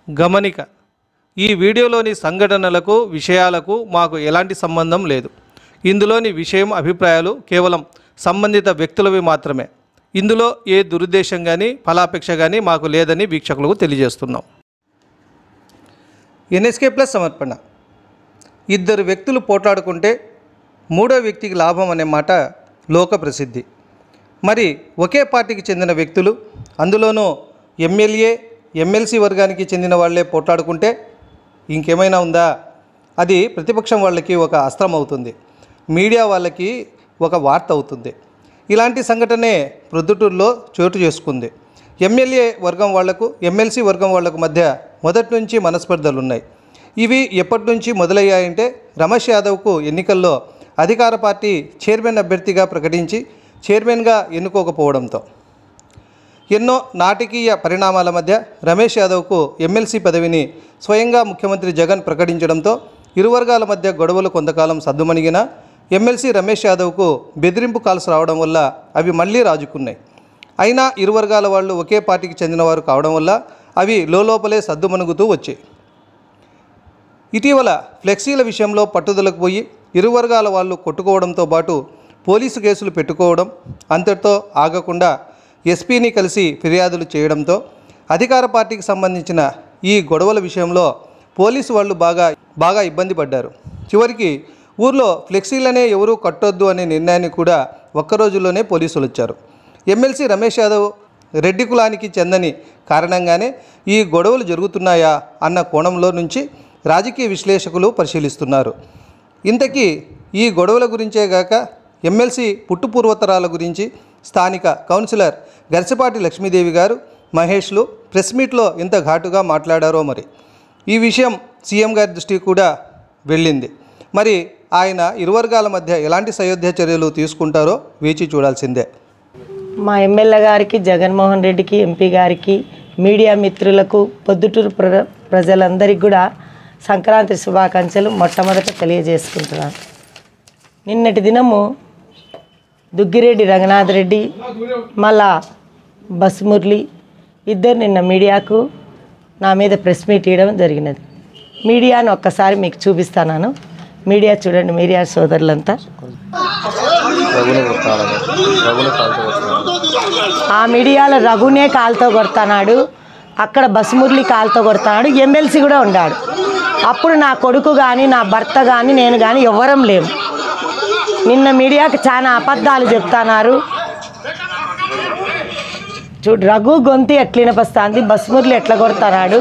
గమనిక ఈ వీడియోలోని సంఘటనలకు విషయాలకు మాకు ఎలాంటి సంబంధం లేదు ఇందులోని విషయం అభిప్రాయాలు కేవలం సంబంధిత వ్యక్తులవి మాత్రమే ఇందులో ఏ దురుద్దేశం కానీ ఫలాపేక్ష కానీ మాకు లేదని వీక్షకులకు తెలియజేస్తున్నాం ఎన్ఎస్కే ప్లస్ సమర్పణ ఇద్దరు వ్యక్తులు పోట్లాడుకుంటే మూడో వ్యక్తికి లాభం అనే మాట లోక ప్రసిద్ధి మరి ఒకే పార్టీకి చెందిన వ్యక్తులు అందులోనూ ఎమ్మెల్యే ఎమ్మెల్సీ వర్గానికి చెందిన వాళ్ళే పోట్లాడుకుంటే ఇంకేమైనా ఉందా అది ప్రతిపక్షం వాళ్ళకి ఒక అస్త్రం అవుతుంది మీడియా వాళ్ళకి ఒక వార్త అవుతుంది ఇలాంటి సంఘటనే ప్రొద్దుటూరులో చోటు చేసుకుంది ఎమ్మెల్యే వర్గం వాళ్లకు ఎమ్మెల్సీ వర్గం వాళ్లకు మధ్య మొదటి నుంచి మనస్పర్ధలు ఉన్నాయి ఇవి ఎప్పటి నుంచి మొదలయ్యాయంటే రమేష్ యాదవ్కు ఎన్నికల్లో అధికార పార్టీ చైర్మన్ అభ్యర్థిగా ప్రకటించి చైర్మన్గా ఎన్నుకోకపోవడంతో ఎన్నో నాటకీయ పరిణామాల మధ్య రమేష్ యాదవ్కు ఎమ్మెల్సీ పదవిని స్వయంగా ముఖ్యమంత్రి జగన్ ప్రకటించడంతో ఇరు వర్గాల మధ్య గొడవలు కొంతకాలం సద్దుమణిగినా ఎమ్మెల్సీ రమేష్ యాదవ్కు బెదిరింపు కాల్స్ రావడం వల్ల అవి మళ్ళీ రాజుకున్నాయి అయినా ఇరు వర్గాల వాళ్ళు ఒకే పార్టీకి చెందినవారు కావడం వల్ల అవి లోపలే సద్దుమణుగుతూ వచ్చాయి ఇటీవల ఫ్లెక్సీల విషయంలో పట్టుదలకు పోయి ఇరు వర్గాల వాళ్ళు కొట్టుకోవడంతో పాటు పోలీసు కేసులు పెట్టుకోవడం అంతటితో ఆగకుండా ఎస్పీని కలిసి ఫిర్యాదులు చేయడంతో అధికార పార్టీకి సంబంధించిన ఈ గొడవల విషయంలో పోలీసు వాళ్ళు బాగా బాగా ఇబ్బంది పడ్డారు చివరికి ఊర్లో ఫ్లెక్సీలనే ఎవరూ కట్టొద్దు అనే నిర్ణయాన్ని కూడా ఒక్క రోజుల్లోనే పోలీసులు వచ్చారు ఎమ్మెల్సీ రమేష్ యాదవ్ రెడ్డి కులానికి చెందని కారణంగానే ఈ గొడవలు జరుగుతున్నాయా అన్న కోణంలో నుంచి రాజకీయ విశ్లేషకులు పరిశీలిస్తున్నారు ఇంతకీ ఈ గొడవల గురించే గాక ఎమ్మెల్సీ పుట్టుపూర్వతరాల గురించి స్థానిక కౌన్సిలర్ గరిసపాటి లక్ష్మీదేవి గారు మహేష్లు ప్రెస్ మీట్లో ఎంత ఘాటుగా మాట్లాడారో మరి ఈ విషయం సీఎం గారి దృష్టికి కూడా వెళ్ళింది మరి ఆయన ఇరు వర్గాల మధ్య ఎలాంటి సయోధ్య చర్యలు తీసుకుంటారో వేచి చూడాల్సిందే మా ఎమ్మెల్యే గారికి జగన్మోహన్ రెడ్డికి ఎంపీ గారికి మీడియా మిత్రులకు పొద్దుటూరు ప్ర ప్రజలందరికీ కూడా సంక్రాంతి శుభాకాంక్షలు మొట్టమొదట తెలియజేసుకుంటున్నాను నిన్నటి దినము దుగ్గిరెడ్డి రంగనాథ్ రెడ్డి మళ్ళా బస్ మురళి ఇద్దరు నిన్న మీడియాకు నా మీద ప్రెస్ మీట్ ఇవ్వడం జరిగినది మీడియాను ఒక్కసారి మీకు చూపిస్తాను మీడియా చూడండి మీడియా సోదరులంతా రఘుని కొట్టాలని రఘుని కాల్తో కొట్టాలని ఆ మీడియాలో రఘునే కాలుతో కొడతాడు అక్కడ బసుమురళి కాలుతో కొడతాడు ఎమ్మెల్సీ కూడా ఉన్నాడు అప్పుడు నా కొడుకు కానీ నా భర్త కానీ నేను కానీ ఎవ్వరం లేము నిన్న మీడియాకి చాలా అబద్ధాలు చెప్తున్నారు చూడు రఘు గొంతు ఎట్లా వినపస్తుంది బసుమురళి ఎట్లా కొడతాడు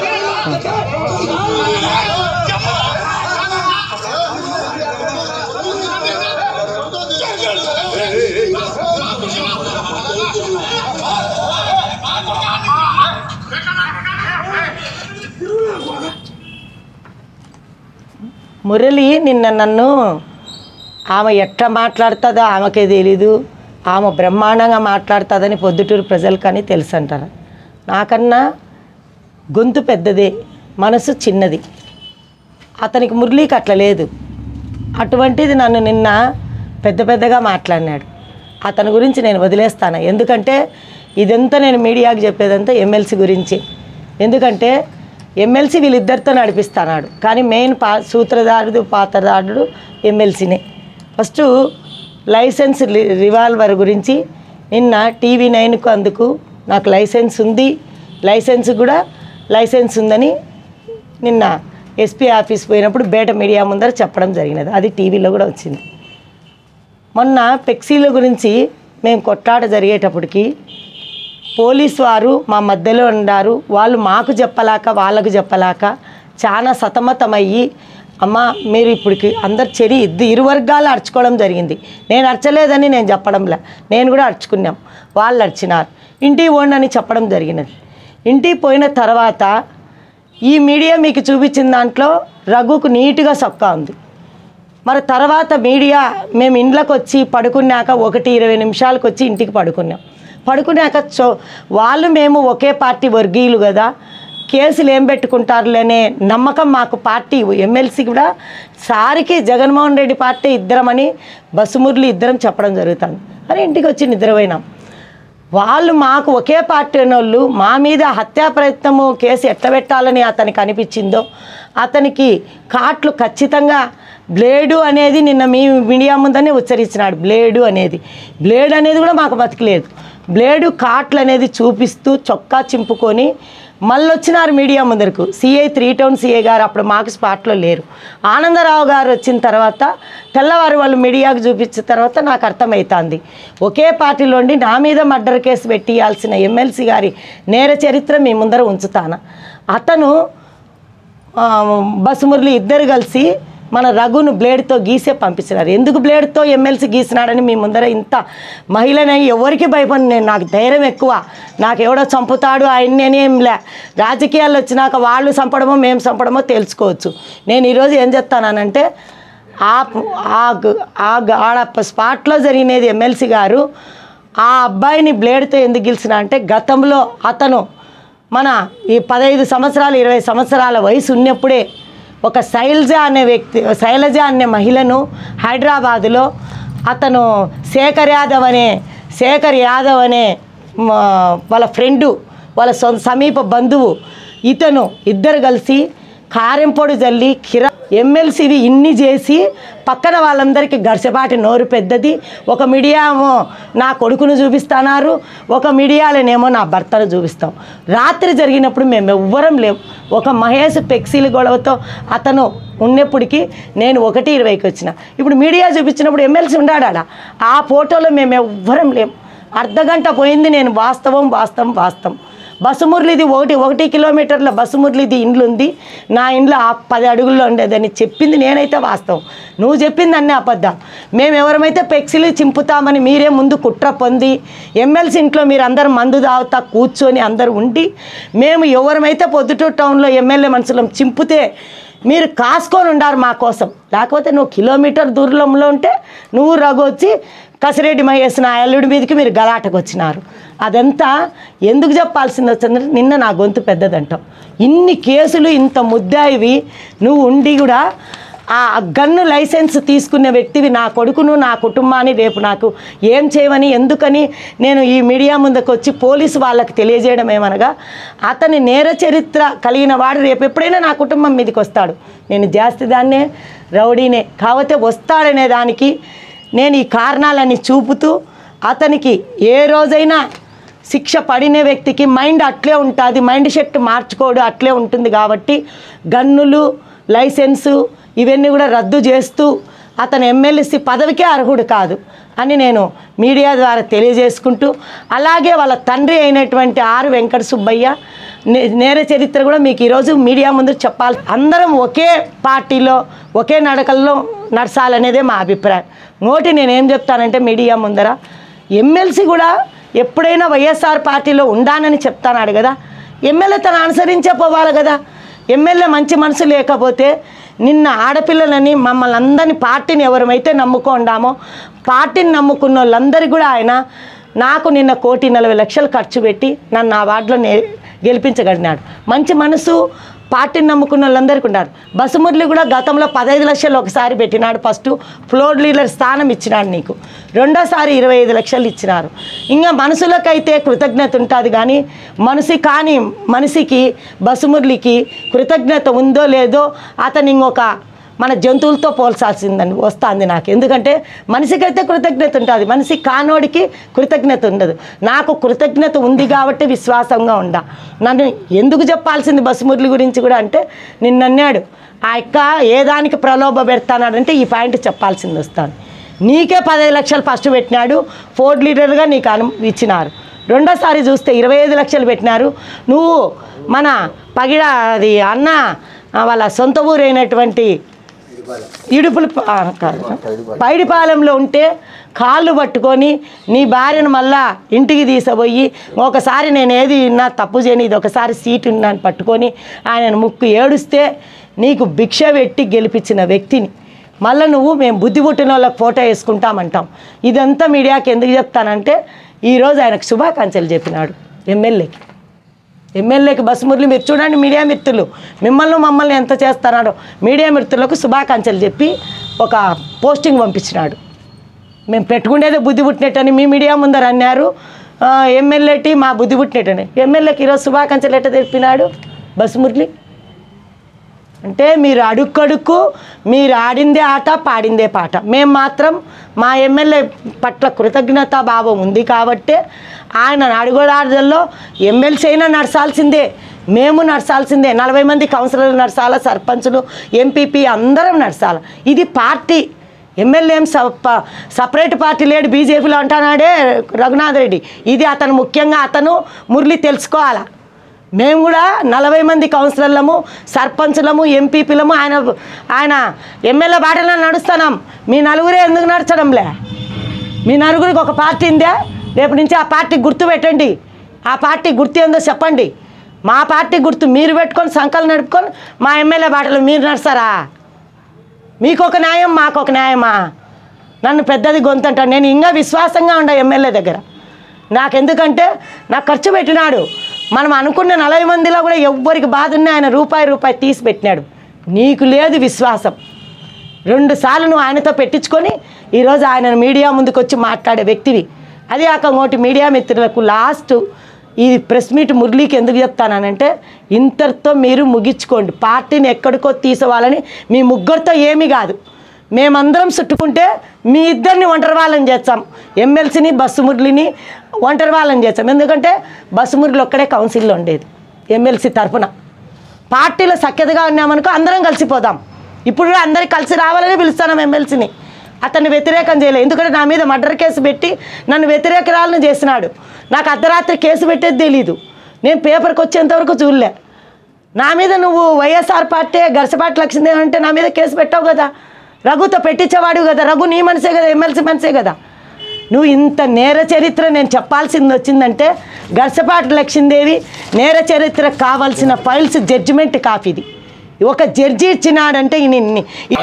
మురళి నిన్న నన్ను ఆమె ఎట్లా మాట్లాడుతుందో ఆమెకే తెలీదు ఆమె బ్రహ్మాండంగా మాట్లాడుతుందని పొద్దుటూరు ప్రజలకని తెలుసు అంటారు నాకన్నా గొంతు పెద్దదే మనసు చిన్నది అతనికి మురళీకి అట్లా లేదు అటువంటిది నన్ను నిన్న పెద్ద పెద్దగా మాట్లాడినాడు అతని గురించి నేను వదిలేస్తాను ఎందుకంటే ఇదంతా నేను మీడియాకి చెప్పేదంతా ఎమ్మెల్సీ గురించి ఎందుకంటే ఎమ్మెల్సీ వీళ్ళిద్దరితో నడిపిస్తున్నాడు కానీ మెయిన్ పా సూత్రధారుడు పాత్రధారుడు ఎమ్మెల్సీనే ఫస్ట్ లైసెన్స్ రి- రివాల్వర్ గురించి నిన్న టీవీ నైన్కు అందుకు నాకు లైసెన్స్ ఉంది లైసెన్స్ కూడా లైసెన్స్ ఉందని నిన్న ఎస్పీ ఆఫీస్ పోయినప్పుడు బేట మీడియా ముందర చెప్పడం జరిగినది అది టీవీలో కూడా వచ్చింది మొన్న పెక్సీల గురించి మేము కొట్లాట జరిగేటప్పటికి పోలీస్ వారు మా మధ్యలో ఉన్నారు వాళ్ళు మాకు చెప్పలేక వాళ్ళకు చెప్పలేక చాలా సతమతమయ్యి అమ్మ మీరు ఇప్పటికి అందరు చెరి ఇద్దు ఇరు వర్గాలు అరుచుకోవడం జరిగింది నేను అరచలేదని నేను చెప్పడంలే నేను కూడా అరుచుకున్నాం వాళ్ళు అరిచినారు ఇంటికి పోండి అని చెప్పడం జరిగినది ఇంటికి పోయిన తర్వాత ఈ మీడియా మీకు చూపించిన దాంట్లో రఘుకు నీట్గా సొక్కా ఉంది మరి తర్వాత మీడియా మేము ఇండ్లకు వచ్చి పడుకున్నాక ఒకటి ఇరవై నిమిషాలకు వచ్చి ఇంటికి పడుకున్నాం పడుకున్నాక చో వాళ్ళు మేము ఒకే పార్టీ వర్గీయులు కదా కేసులు ఏం పెట్టుకుంటారులేనే నమ్మకం మాకు పార్టీ ఎమ్మెల్సీ కూడా సారికి జగన్మోహన్ రెడ్డి పార్టీ ఇద్దరమని బసుమురళి ఇద్దరం చెప్పడం జరుగుతుంది అని ఇంటికి వచ్చి నిద్రపోయినాం వాళ్ళు మాకు ఒకే పార్టీ వాళ్ళు మా మీద హత్యా ప్రయత్నము కేసు ఎట్టబెట్టాలని అతనికి అనిపించిందో అతనికి కాట్లు ఖచ్చితంగా బ్లేడు అనేది నిన్న మీ మీడియా ముందనే ఉచ్చరించినాడు బ్లేడు అనేది బ్లేడ్ అనేది కూడా మాకు బతికలేదు బ్లేడు కాట్లు అనేది చూపిస్తూ చొక్కా చింపుకొని మళ్ళీ వచ్చినారు మీడియా ముందరకు సిఐ త్రీ టౌన్ సిఐ గారు అప్పుడు మాకు స్పాట్లో లేరు ఆనందరావు గారు వచ్చిన తర్వాత తెల్లవారు వాళ్ళు మీడియాకు చూపించిన తర్వాత నాకు అర్థమవుతుంది ఒకే పార్టీలో ఉండి నా మీద మర్డర్ కేసు పెట్టియాల్సిన ఎమ్మెల్సీ గారి నేర చరిత్ర మీ ముందర ఉంచుతాను అతను ఆ, బసుమురళి ఇద్దరు కలిసి మన రఘును బ్లేడ్తో గీసే పంపించినారు ఎందుకు బ్లేడ్తో ఎమ్మెల్సీ గీసినాడని మీ ముందర ఇంత మహిళనై ఎవరికి భయపడి నేను నాకు ధైర్యం ఎక్కువ నాకు ఎవడో చంపుతాడు ఆయన్ని అని ఏం లే రాజకీయాల్లో వచ్చినాక వాళ్ళు చంపడమో మేము చంపడమో తెలుసుకోవచ్చు నేను ఈరోజు ఏం చెప్తానంటే ఆ ఆ గ- ఆ గ- ఆడ స్పాట్లో జరిగినది ఎమ్మెల్సీ గారు ఆ అబ్బాయిని బ్లేడ్తో ఎందుకు గెలిచిన అంటే గతంలో అతను మన ఈ పదహైదు సంవత్సరాలు ఇరవై సంవత్సరాల వయసు ఉన్నప్పుడే ఒక శైలజ అనే వ్యక్తి శైలజ అనే మహిళను హైదరాబాదులో అతను శేఖర్ యాదవ్ అనే శేఖర్ యాదవ్ అనే మ, వాళ్ళ ఫ్రెండు వాళ్ళ సొంత సమీప బంధువు ఇతను ఇద్దరు కలిసి కారెంపొడి జల్లి కిరా ఎమ్మెల్సీవి ఇన్ని చేసి పక్కన వాళ్ళందరికీ గడిసెపాటి నోరు పెద్దది ఒక మీడియా ఏమో నా కొడుకును చూపిస్తున్నారు ఒక మీడియాలోనేమో నా భర్తను చూపిస్తాం రాత్రి జరిగినప్పుడు మేము ఎవ్వరం లేవు ఒక మహేష్ పెక్సీల గొడవతో అతను ఉన్నప్పటికీ నేను ఒకటి ఇరవైకి వచ్చిన ఇప్పుడు మీడియా చూపించినప్పుడు ఎమ్మెల్సీ ఉన్నాడా ఆ ఫోటోలో మేము ఎవ్వరం లేం అర్ధగంట పోయింది నేను వాస్తవం వాస్తవం వాస్తవం బస్సు మురళిది ఒకటి ఒకటి కిలోమీటర్ల బస్సు మురళిది ఇండ్లు ఉంది నా ఇంట్లో ఆ పది అడుగుల్లో ఉండేదని చెప్పింది నేనైతే వాస్తవం నువ్వు చెప్పింది అన్నీ అబద్ధం మేము ఎవరమైతే పెక్సిలు చింపుతామని మీరే ముందు కుట్ర పొంది ఎమ్మెల్సీ ఇంట్లో మీరు అందరు మందు తాగుతా కూర్చొని అందరు ఉండి మేము ఎవరమైతే పొద్దుటూరు టౌన్లో ఎమ్మెల్యే మనుషులం చింపితే మీరు కాసుకొని ఉండారు మా కోసం లేకపోతే నువ్వు కిలోమీటర్ దూరంలో ఉంటే నువ్వు రఘు వచ్చి కసిరెడ్డి మహేష్ నా అల్లుడి మీదకి మీరు గలాటకు వచ్చినారు అదంతా ఎందుకు చెప్పాల్సింది వచ్చిందంటే నిన్న నా గొంతు పెద్దదంటావు ఇన్ని కేసులు ఇంత ముద్దాయివి నువ్వు ఉండి కూడా ఆ గన్ను లైసెన్స్ తీసుకున్న వ్యక్తివి నా కొడుకును నా కుటుంబాన్ని రేపు నాకు ఏం చేయమని ఎందుకని నేను ఈ మీడియా ముందుకు వచ్చి పోలీసు వాళ్ళకి తెలియజేయడం ఏమనగా అతని నేర చరిత్ర కలిగిన వాడు రేపు ఎప్పుడైనా నా కుటుంబం మీదకి వస్తాడు నేను జాస్తి దాన్నే రౌడీనే కాకపోతే వస్తాడనే దానికి నేను ఈ కారణాలన్నీ చూపుతూ అతనికి ఏ రోజైనా శిక్ష పడిన వ్యక్తికి మైండ్ అట్లే ఉంటుంది మైండ్ సెట్ మార్చుకోడు అట్లే ఉంటుంది కాబట్టి గన్నులు లైసెన్సు ఇవన్నీ కూడా రద్దు చేస్తూ అతను ఎమ్మెల్సీ పదవికే అర్హుడు కాదు అని నేను మీడియా ద్వారా తెలియజేసుకుంటూ అలాగే వాళ్ళ తండ్రి అయినటువంటి ఆరు వెంకట సుబ్బయ్య నే- నేర చరిత్ర కూడా మీకు ఈరోజు మీడియా ముందు చెప్పాలి అందరం ఒకే పార్టీలో ఒకే నడకల్లో నడచాలనేదే మా అభిప్రాయం నోటి నేనేం చెప్తానంటే మీడియా ముందర ఎమ్మెల్సీ కూడా ఎప్పుడైనా వైఎస్ఆర్ పార్టీలో ఉండానని చెప్తానాడు కదా ఎమ్మెల్యే తను అనుసరించే పోవాలి కదా ఎమ్మెల్యే మంచి మనసు లేకపోతే నిన్న ఆడపిల్లలని మమ్మల్ని అందరినీ పార్టీని ఎవరమైతే నమ్ముకుండామో పార్టీని నమ్ముకున్న వాళ్ళందరికీ కూడా ఆయన నాకు నిన్న కోటి నలభై లక్షలు ఖర్చు పెట్టి నన్ను ఆ వార్డులో నే గెలిపించగలిగినాడు మంచి మనసు పార్టీని నమ్ముకున్న వాళ్ళందరికీ ఉన్నారు బసుమురళి కూడా గతంలో పదహైదు లక్షలు ఒకసారి పెట్టినాడు ఫస్ట్ ఫ్లోర్ లీడర్ స్థానం ఇచ్చినాడు నీకు రెండోసారి ఇరవై ఐదు లక్షలు ఇచ్చినారు ఇంకా మనుషులకైతే కృతజ్ఞత ఉంటుంది కానీ మనిషి కానీ మనిషికి బసుమురళికి కృతజ్ఞత ఉందో లేదో అతను ఇంకొక మన జంతువులతో పోల్చాల్సిందని వస్తుంది నాకు ఎందుకంటే మనిషికైతే కృతజ్ఞత ఉంటుంది మనిషి కానోడికి కృతజ్ఞత ఉండదు నాకు కృతజ్ఞత ఉంది కాబట్టి విశ్వాసంగా ఉండా నన్ను ఎందుకు చెప్పాల్సింది బసుమురళి గురించి కూడా అంటే నిన్న అన్నాడు ఆ యొక్క ఏ దానికి ప్రలోభ పెడతానంటే ఈ పాయింట్ చెప్పాల్సింది వస్తాను నీకే పదహైదు లక్షలు ఫస్ట్ పెట్టినాడు ఫోర్డ్ లీడర్గా నీకు అను ఇచ్చినారు రెండోసారి చూస్తే ఇరవై ఐదు లక్షలు పెట్టినారు నువ్వు మన పగిడ అది అన్న ఆ, వాళ్ళ సొంత ఊరైనటువంటి ఇడుపులు ప- ఆ, కాదు. పైడిపాలెంలో ఉంటే కాళ్ళు పట్టుకొని నీ భార్యను మళ్ళా ఇంటికి తీసుకుపోయి ఒకసారి నేను ఏది నా తప్పు చేయని ఇది ఒకసారి సీటు నన్ను పట్టుకొని ఆయన ముక్కు ఏడుస్తే నీకు భిక్ష పెట్టి గెలిపించిన వ్యక్తిని మళ్ళీ నువ్వు మేము బుద్ధి పుట్టిన వాళ్ళకి ఫోటో వేసుకుంటామంటాం ఇదంతా మీడియాకి ఎందుకు చెప్తానంటే ఈరోజు ఆయనకు శుభాకాంక్షలు చెప్పినాడు ఎమ్మెల్యేకి ఎమ్మెల్యేకి బస్ మురళి మీరు చూడండి మీడియా మిత్రులు మిమ్మల్ని మమ్మల్ని ఎంత చేస్తున్నాడో మీడియా మిత్రులకు శుభాకాంక్షలు చెప్పి ఒక పోస్టింగ్ పంపించినాడు మేము పెట్టుకునేదే బుద్ధి పుట్టినట్టని మీ మీడియా ముందర అన్నారు ఎమ్మెల్యేటి మా బుద్ధి పుట్టినట్టని ఎమ్మెల్యేకి ఈరోజు శుభాకాంక్షలు ఎట్ట తెలిపినాడు బస్సు మురళి అంటే మీరు అడుక్కడుక్కు మీరు ఆడిందే ఆట పాడిందే పాట మేము మాత్రం మా ఎమ్మెల్యే పట్ల కృతజ్ఞతా భావం ఉంది కాబట్టి ఆయన అడుగుడాడల్లో ఎమ్మెల్సీ అయినా నడచాల్సిందే మేము నడచాల్సిందే నలభై మంది కౌన్సిలర్లు నడచాలా సర్పంచులు ఎంపీపీ అందరం నడచాలి ఇది పార్టీ ఎమ్మెల్యే ఏం సప- సపరేట్ పార్టీ లేడు బీజేపీలో అంటున్నాడే రఘునాథ్ రెడ్డి ఇది అతను ముఖ్యంగా అతను మురళి తెలుసుకోవాలా మేము కూడా నలభై మంది కౌన్సిలర్లము సర్పంచులము ఎంపీపీలము ఆయన ఆయన ఎమ్మెల్యే బాటలో నడుస్తున్నాం మీ నలుగురే ఎందుకు నడచడంలే మీ నలుగురికి ఒక పార్టీ ఉందే రేపు నుంచి ఆ పార్టీ గుర్తు పెట్టండి ఆ పార్టీ గుర్తు ఏందో చెప్పండి మా పార్టీ గుర్తు మీరు పెట్టుకొని సంకలు నడుపుకొని మా ఎమ్మెల్యే బాటలో మీరు నడుస్తారా మీకు ఒక న్యాయం మాకు ఒక న్యాయమా నన్ను పెద్దది గొంతంటాడు నేను ఇంకా విశ్వాసంగా ఉండ ఎమ్మెల్యే దగ్గర నాకెందుకంటే నాకు ఖర్చు పెట్టినాడు మనం అనుకున్న నలభై మందిలో కూడా ఎవ్వరికి బాధ ఉన్నా ఆయన రూపాయి రూపాయి తీసి పెట్టినాడు నీకు లేదు విశ్వాసం రెండు సార్లు నువ్వు ఆయనతో పెట్టించుకొని ఈరోజు ఆయన మీడియా ముందుకు వచ్చి మాట్లాడే వ్యక్తివి అది కాక ఇంకోటి మీడియా మిత్రులకు లాస్ట్ ఈ ప్రెస్ మీట్ మురళీకి ఎందుకు చెప్తానంటే ఇంతటితో మీరు ముగించుకోండి పార్టీని ఎక్కడికో తీసుకోవాలని మీ ముగ్గురితో ఏమీ కాదు మేమందరం చుట్టుకుంటే మీ ఇద్దరిని ఒంటరి వాళ్ళని చేస్తాం ఎమ్మెల్సీని బస్సు మురళిని ఒంటరి వాళ్ళని చేస్తాం ఎందుకంటే బస్సు మురళి ఒక్కడే కౌన్సిల్లో ఉండేది ఎమ్మెల్సీ తరఫున పార్టీలో సఖ్యతగా ఉన్నామనుకో అందరం కలిసిపోదాం ఇప్పుడు కూడా అందరికి కలిసి రావాలని పిలుస్తున్నాం ఎమ్మెల్సీని అతన్ని వ్యతిరేకం చేయలేదు ఎందుకంటే నా మీద మర్డర్ కేసు పెట్టి నన్ను వ్యతిరేకరాలను చేసినాడు నాకు అర్ధరాత్రి కేసు పెట్టేది తెలీదు నేను పేపర్కి వచ్చేంతవరకు చూడలే నా మీద నువ్వు వైఎస్ఆర్ పార్టీ గరిసపాటి లక్ష్మీదేవి అంటే నా మీద కేసు పెట్టావు కదా రఘుతో పెట్టించేవాడు కదా రఘు నీ మనసే కదా ఎమ్మెల్సీ మనసే కదా నువ్వు ఇంత నేర చరిత్ర నేను చెప్పాల్సింది వచ్చిందంటే గర్సపాటి లక్ష్మీదేవి నేర చరిత్ర కావాల్సిన ఫైల్స్ జడ్జిమెంట్ కాపీది ఒక జడ్జి ఇచ్చినాడంటే ఇన్ని ఇన్ని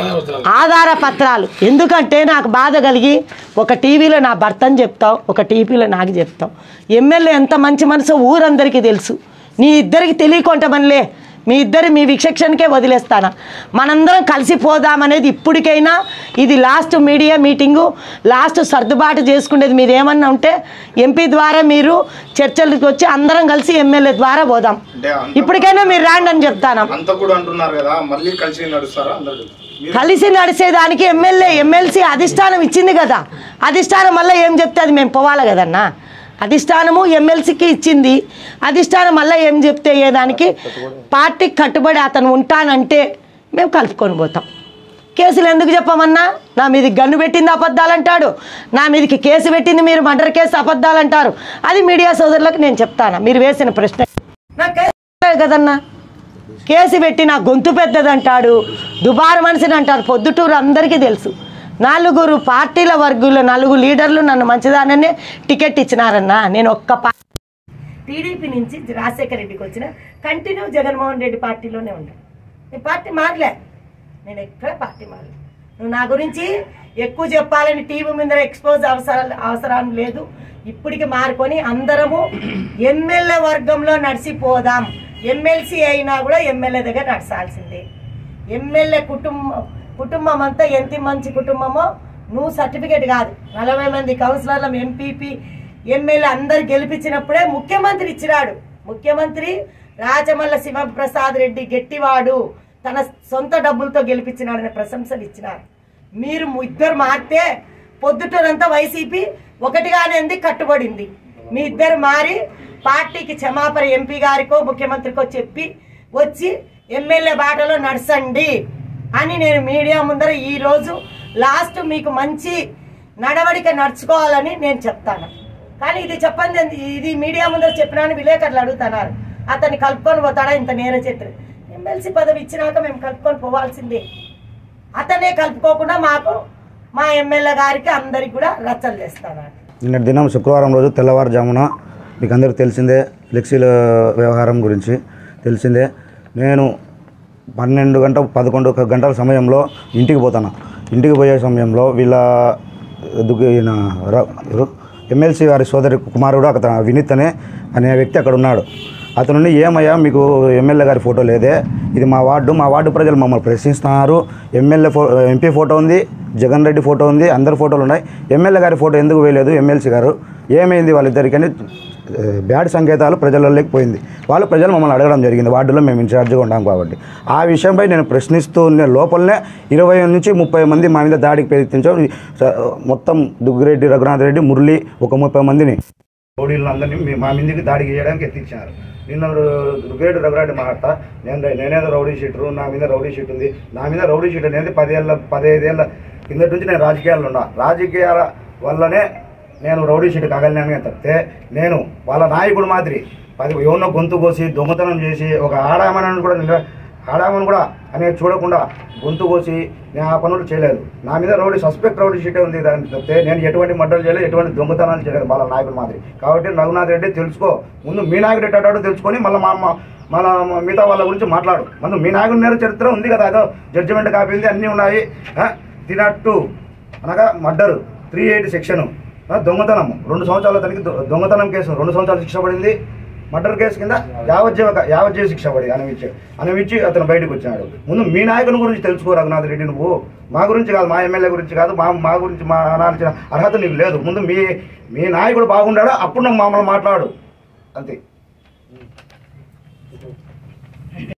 ఆధార పత్రాలు ఎందుకంటే నాకు బాధ కలిగి ఒక టీవీలో నా భర్తని చెప్తావు ఒక టీవీలో నాకు చెప్తావు ఎమ్మెల్యే ఎంత మంచి మనసో ఊరందరికీ తెలుసు నీ ఇద్దరికి తెలియకుంటామనిలే మీ ఇద్దరు మీ విచక్షణకే వదిలేస్తాను మనందరం కలిసిపోదామనేది ఇప్పటికైనా ఇది లాస్ట్ మీడియా మీటింగు లాస్ట్ సర్దుబాటు చేసుకునేది మీరు ఏమన్నా ఉంటే ఎంపీ ద్వారా మీరు చర్చలకు వచ్చి అందరం కలిసి ఎమ్మెల్యే ద్వారా పోదాం అంటే అంత ఇప్పటికైనా మీరు రాండి అని చెప్తాను అంత కూడా అంటున్నారు కదా మళ్ళీ కలిసి నడుస్తారా అందరు మీరు కలిసి నడిచేదానికి ఎమ్మెల్యే ఎమ్మెల్సీ అధిష్టానం ఇచ్చింది కదా అధిష్టానం మళ్ళీ ఏం చెప్తే అది మేము పోవాలి కదన్నా అధిష్టానము ఎమ్మెల్సీకి ఇచ్చింది అధిష్టానం మళ్ళీ ఏం చెప్తే అయ్యేదానికి పార్టీకి కట్టుబడి అతను ఉంటానంటే మేము కలుపుకొని పోతాం కేసులు ఎందుకు చెప్పమన్నా నా మీదకి గన్ను పెట్టింది అబద్ధాలు అంటాడు నా మీదకి కేసు పెట్టింది మీరు మర్డర్ కేసు అబద్ధాలు అంటారు అది మీడియా సోదరులకు నేను చెప్తాను మీరు వేసిన ప్రశ్న నా కేసు లేదు కదన్నా కేసు పెట్టి నా గొంతు పెద్దదంటాడు దుబారు మనిషిని అంటారు పొద్దుటూరు అందరికీ తెలుసు నలుగురు పార్టీల వర్గులు నలుగురు లీడర్లు నన్ను మంచిదాననే టికెట్ ఇచ్చినారన్నా నేను ఒక్క పా టీడీపీ నుంచి రాజశేఖర రెడ్డికి వచ్చిన కంటిన్యూ జగన్మోహన్ రెడ్డి పార్టీలోనే ఉంటాను నేను పార్టీ మారలే నేను ఎక్కడ పార్టీ మారలే నువ్వు నా గురించి ఎక్కువ చెప్పాలని టీవీ మీద ఎక్స్పోజ్ అవసరం అవసరం లేదు ఇప్పటికి మారుకొని అందరము ఎమ్మెల్యే వర్గంలో నడిచిపోదాం ఎమ్మెల్సీ అయినా కూడా ఎమ్మెల్యే దగ్గర నడచాల్సిందే ఎమ్మెల్యే కుటుంబం కుటుంబం అంతా ఎంత మంచి కుటుంబమో నువ్వు సర్టిఫికేట్ కాదు నలభై మంది కౌన్సిలర్ల ఎంపీపీ ఎమ్మెల్యే అందరు గెలిపించినప్పుడే ముఖ్యమంత్రి ఇచ్చినాడు ముఖ్యమంత్రి రాజమల్ల శివప్రసాద్ రెడ్డి గట్టివాడు తన సొంత డబ్బులతో గెలిపించినాడనే ప్రశంసలు ఇచ్చినారు మీరు ము- ఇద్దరు మారితే పొద్దుటూరంతా వైసీపీ ఒకటిగానే ఉంది కట్టుబడింది మీ ఇద్దరు మారి పార్టీకి క్షమాపణ ఎంపీ గారికో ముఖ్యమంత్రికో చెప్పి వచ్చి ఎమ్మెల్యే బాటలో నడసండి అని నేను మీడియా ముందర ఈ రోజు లాస్ట్ మీకు మంచి నడవడిక నడుచుకోవాలని నేను చెప్తాను కానీ ఇది చెప్పండి ఏంది? ఇది మీడియా ముందర చెప్పినాను విలేకరులు అడుగుతున్నారు అతన్ని కలుపుకొని పోతాడా ఇంత నేర చిత్ర ఎమ్మెల్సీ పదవి ఇచ్చినాక మేము కలుపుకొని పోవాల్సిందే అతనే కలుపుకోకుండా మాకు మా ఎమ్మెల్యే గారికి అందరికి కూడా రచ్చలు చేస్తాను నిన్నటి దినం శుక్రవారం రోజు తెల్లవారుజామున మీకు అందరికీ తెలిసిందే ఫ్లెక్సీల వ్యవహారం గురించి తెలిసిందే నేను పన్నెండు గంట పదకొండు గంటల సమయంలో ఇంటికి పోతాను ఇంటికి పోయే సమయంలో వీళ్ళ దుగ్గు- ఈయన ర- ఎవరు? ఎమ్మెల్సీ వారి సోదరి కుమారుడు అతను వినీత్ అనే అనే వ్యక్తి అక్కడ ఉన్నాడు అతను ఏమయ్యా మీకు ఎమ్మెల్యే గారి ఫోటో లేదే ఇది మా వార్డు మా వార్డు ప్రజలు మమ్మల్ని ప్రశ్నిస్తున్నారు ఎమ్మెల్యే ఫో ఎంపీ ఫోటో ఉంది జగన్ రెడ్డి ఫోటో ఉంది అందరి ఫోటోలు ఉన్నాయి ఎమ్మెల్యే గారి ఫోటో ఎందుకు వేయలేదు ఎమ్మెల్సీ గారు ఏమైంది వాళ్ళిద్దరికని ఆ, బ్యాడ్ సంకేతాలు ప్రజలలోకి పోయింది వాళ్ళు ప్రజలు మమ్మల్ని అడగడం జరిగింది వార్డులో మేము ఇన్ఛార్జ్గా ఉన్నాం కాబట్టి ఆ విషయంపై నేను ప్రశ్నిస్తూ ఉన్న లోపలనే ఇరవై నుంచి ముప్పై మంది మా మీద దాడికి ప్రయత్నించాం ఈ స- మొత్తం దుగ్గిరెడ్డి రఘునాథ్ రెడ్డి మురళి ఒక ముప్పై మందిని రౌడీలను అందరినీ మీ- మా మీదకి దాడికి చేయడానికి ఎత్తించారు నిన్న దుగ్గిరెడ్డి రఘునాథ్ మాట నేను నేనేదో రౌడీ షీటరు నా మీద రౌడీ షీట్ ఉంది నా మీద రౌడీ షీట్ అనేది పదేళ్ళ పదహైదేళ్ళ కిందటి నుంచి నేను రాజకీయాల్లో ఉన్నా రాజకీయాల వల్లనే నేను రౌడీ షీట్ కాగలినాను తప్పితే నేను వాళ్ళ నాయకుడు మాదిరి పది ఎవరినో గొంతు కోసి దొంగతనం చేసి ఒక ఆడామనని కూడా నిల- ఆడామని కూడా అనేది చూడకుండా గొంతు కోసి నేను ఆ పనులు చేయలేదు నా మీద రౌడీ సస్పెక్ట్ రౌడీ షీటే ఉంది దాని తప్పితే నేను ఎటువంటి మడ్డలు చేయలేదు ఎటువంటి దొంగతనాలు చేయలేదు వాళ్ళ నాయకుడు మాదిరి కాబట్టి రఘునాథ్ రెడ్డి తెలుసుకో ముందు మీ నాయకుడు ఎట్టాడో తెలుసుకొని మళ్ళీ మా మా- మన మిగతా వాళ్ళ గురించి మాట్లాడు ముందు మీ నాయకుడి నేర చరిత్ర ఉంది కదా అదో జడ్జిమెంట్ కాపీ ఉంది అన్నీ ఉన్నాయి తినట్టు అనగా మర్డరు త్రీ ఎయిట్ సెక్షన్ దొంగతనం రెండు సంవత్సరాల తనకి దొ- దొంగతనం కేసు రెండు సంవత్సరాలు శిక్ష పడింది మర్డర్ కేసు కింద యావజ్జీవ యావజ్జీవ శిక్ష పడి అనవిచ్చి అనవిచ్చి అతను బయటకు వచ్చినాడు ముందు మీ నాయకుని గురించి తెలుసుకో రఘునాథ్ రెడ్డి నువ్వు మా గురించి కాదు మా ఎమ్మెల్యే గురించి కాదు మా మా గురించి మా అనాల్సిన అర్హత నీకు లేదు ముందు మీ మీ నాయకుడు బాగుండాడా అప్పుడు నువ్వు మమ్మల్ని మాట్లాడు అంతే